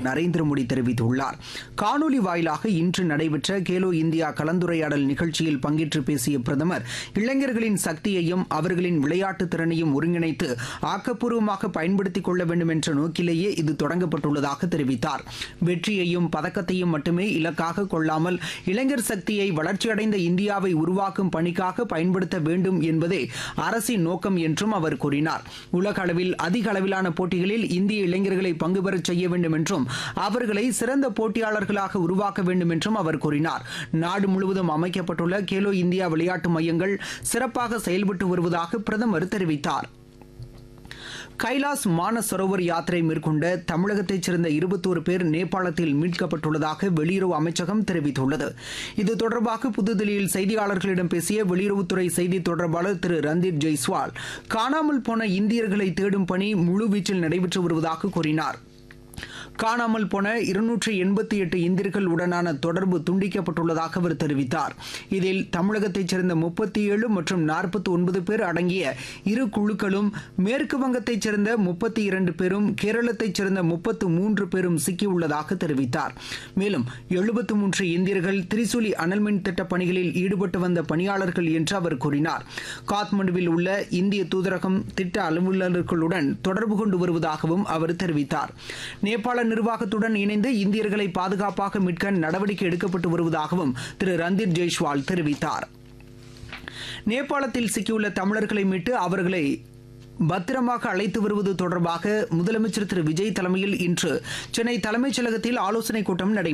நரேந்திர மோடி தெரிவித்துள்ளார் காணொலி வாயிலாக இன்று நடைபெற்ற கேலோ இந்தியா கலந்துரையாடல் நிகழ்ச்சியில் பங்கேற்று பேசிய பிரதமர் இளைஞர்களின் சக்தியையும் அவர்களின் விளையாட்டு திறனையும் ஒருங்கிணைத்து ஆக்கப்பூர்வமாக பயன்படுத்திக் கொள்ள வேண்டும் என்ற நோக்கிலேயே இது தொடங்கப்பட்டுள்ளதாக தெரிவித்தார் வெற்றியையும் பதக்கத்தையும் மட்டுமே இலக்காக கொள்ளாமல் இளைஞர் சக்தியை வளர்ச்சியடைந்த இந்தியாவை உருவாக்கும் பணிக்காக பயன்படுத்த வேண்டும் என்பதே அரசின் நோக்கம் என்றும் அவர் கூறினார் உலக அளவில் அதிக அளவிலான போட்டிகளில் இந்திய இளைஞர்களை பங்கு பெறச் செய்ய வேண்டும் என்றும் அவர்களை சிறந்த போட்டியாளர்களாக உருவாக்க வேண்டும் என்றும் அவர் கூறினார் நாடு முழுவதும் அமைக்கப்பட்டுள்ள கேலோ இந்தியா விளையாட்டு மையங்கள் சிறப்பாக செயல்பட்டு வருவதாக பிரதமர் தெரிவித்தார் கைலாஸ் மானசரோவர் யாத்திரை மேற்கொண்ட தமிழகத்தைச் சேர்ந்த இருபத்தோரு பேர் நேபாளத்தில் மீட்கப்பட்டுள்ளதாக வெளியுறவு அமைச்சகம் தெரிவித்துள்ளது இது தொடர்பாக புதுதில்லியில் செய்தியாளர்களிடம் பேசிய வெளியுறவுத்துறை செய்தி தொடர்பாளர் திரு ரந்தீப் ஜெய்ஸ்வால் காணாமல் போன இந்தியர்களை தேடும் பணி முழுவீச்சில் நடைபெற்று வருவதாக கூறினார் காணாமல் போன இருநூற்றி எண்பத்தி எட்டு இந்தியர்கள் உடனான தொடர்பு துண்டிக்கப்பட்டுள்ளதாக அவர் தெரிவித்தார் இதில் தமிழகத்தைச் சேர்ந்த முப்பத்தி ஏழு மற்றும் நாற்பத்தி ஒன்பது பேர் அடங்கிய இரு குழுக்களும் மேற்கு வங்கத்தைச் சேர்ந்த முப்பத்தி இரண்டு பேரும் கேரளத்தைச் சேர்ந்த முப்பத்து மூன்று பேரும் சிக்கியுள்ளதாக தெரிவித்தார் மேலும் எழுபத்து மூன்று இந்தியர்கள் திரிசூலி அனல்மின் திட்ட பணிகளில் ஈடுபட்டு வந்த பணியாளர்கள் என்று அவர் கூறினார் காத்மண்டுவில் உள்ள இந்திய தூதரகம் திட்ட அலுவலர்களுடன் தொடர்பு கொண்டு வருவதாகவும் அவர் தெரிவித்தார் நேபாள நிர்வாகத்துடன் இணைந்து இந்தியர்களை பாதுகாப்பாக மீட்க நடவடிக்கை எடுக்கப்பட்டு வருவதாகவும் திரு ரந்தீர் ஜெய்ஸ்வால் தெரிவித்தார் நேபாளத்தில் சிக்கியுள்ள தமிழர்களை மீட்டு அவர்களை பத்திரமாக அழைத்து வருவது தொடர்பாக முதலமைச்சர் திரு விஜய் தலைமையில் இன்று சென்னை தலைமைச் செயலகத்தில் ஆலோசனைக் கூட்டம் நடைபெற்றது